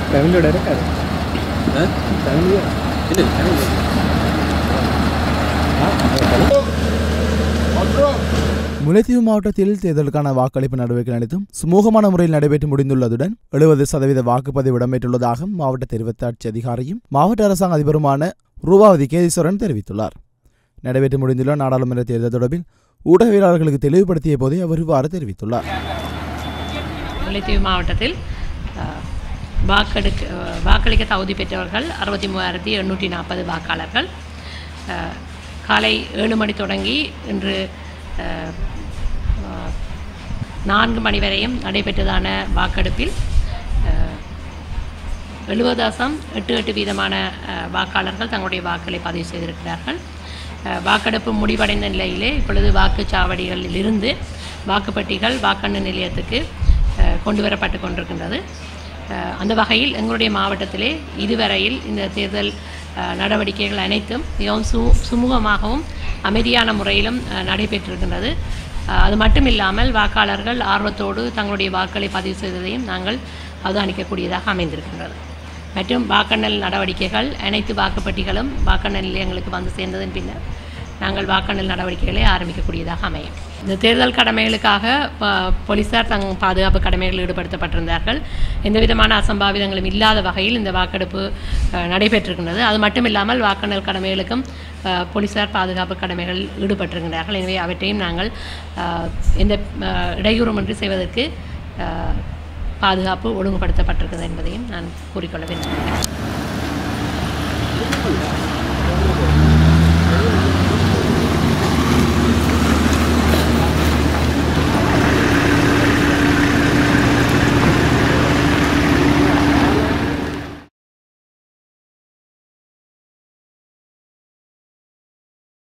ஃபேமிலியோட இருக்காரு ஃபேமிலியா முல்லைத்தீவு மாவட்டத்தில் தேர்தலுக்கான வாக்களிப்பு நடவடிக்கை அனைத்தும் சுமூகமான முறையில் நடைபெற்று முடிந்துள்ளதுடன் எழுபது சதவீத வாக்குப்பதிவு இடம்பெற்றுள்ளதாக மாவட்ட தெரிவித்தாட்சி அதிகாரியும் மாவட்ட அரசாங்க அதிபருமான ரூபாவதி கேதீஸ்வரன் தெரிவித்துள்ளார் நடைபெற்று முடிந்துள்ள நாடாளுமன்ற தேர்தல் தொடர்பில் ஊடகவியலாளர்களுக்கு தெளிவுபடுத்திய போதே அவர் இவ்வாறு தெரிவித்துள்ளார் முல்லைத்தீவு மாவட்டத்தில் அஹ், வாக்கெடுக்க அஹ், வாக்களிக்க தகுதி பெற்றவர்கள் அறுபத்தி மூவாயிரத்தி எண்ணூற்றி நாற்பது வாக்காளர்கள் அஹ், காலை ஏழு மணி தொடங்கி இன்று அஹ், அஹ், நான்கு மணி வரையும் நடைபெற்றதான வாக்கெடுப்பில் அஹ், எழுபது தசம் எட்டு எட்டு வீதமான அஹ், வாக்காளர்கள் தங்களுடைய வாக்களை பதிவு செய்திருக்கிறார்கள் அஹ், வாக்கெடுப்பு முடிவடைந்த நிலையிலே இப்பொழுது வாக்குச்சாவடிகளில் இருந்து வாக்குப்பட்டிகள் வாக்கெண்ணு நிலையத்துக்கு அஹ், கொண்டு வரப்பட்டு கொண்டிருக்கின்றது அஹ், அந்த வகையில் எங்களுடைய மாவட்டத்திலே இதுவரையில் இந்த தேர்தல் அஹ், நடவடிக்கைகள் அனைத்தும் மிகவும் சு சுமூகமாகவும் அமைதியான முறையிலும் அஹ், நடைபெற்றிருக்கின்றது அஹ், அது மட்டும் இல்லாமல் வாக்காளர்கள் ஆர்வத்தோடு தங்களுடைய வாக்களை பதிவு செய்ததையும் நாங்கள் அவதானிக்கக்கூடியதாக அமைந்திருக்கின்றது மற்றும் வாக்கெண்ணல் நடவடிக்கைகள் அனைத்து வாக்குப்பட்டிகளும் வாக்கெண்ணல் நிலையங்களுக்கு வந்து சேர்ந்ததன் பின்னர் நாங்கள் வாக்கெண்ணல் நடவடிக்கைகளை ஆரம்பிக்கக்கூடியதாக அமையும் இந்த தேர்தல் கடமைகளுக்காக ப- போலீசார் தங் பாதுகாப்பு கடமைகளில் ஈடுபடுத்தப்பட்டிருந்தார்கள் எந்த விதமான அசம்பாவிதங்களும் இல்லாத வகையில் இந்த வாக்கெடுப்பு அஹ், நடைபெற்றிருக்கின்றது அது மட்டும் இல்லாமல் வாக்கெண்ணல் கடமைகளுக்கும் அஹ், போலீசார் பாதுகாப்பு கடமைகளில் ஈடுபட்டிருக்கிறார்கள் எனவே அவற்றையும் நாங்கள் அஹ், எந்த அஹ், இடையூறுமின்றி செய்வதற்கு அஹ், பாதுகாப்பு ஒழுங்குபடுத்தப்பட்டிருக்கிறது என்பதையும் நான் கூறிக்கொள்ள விரும்புகிறேன்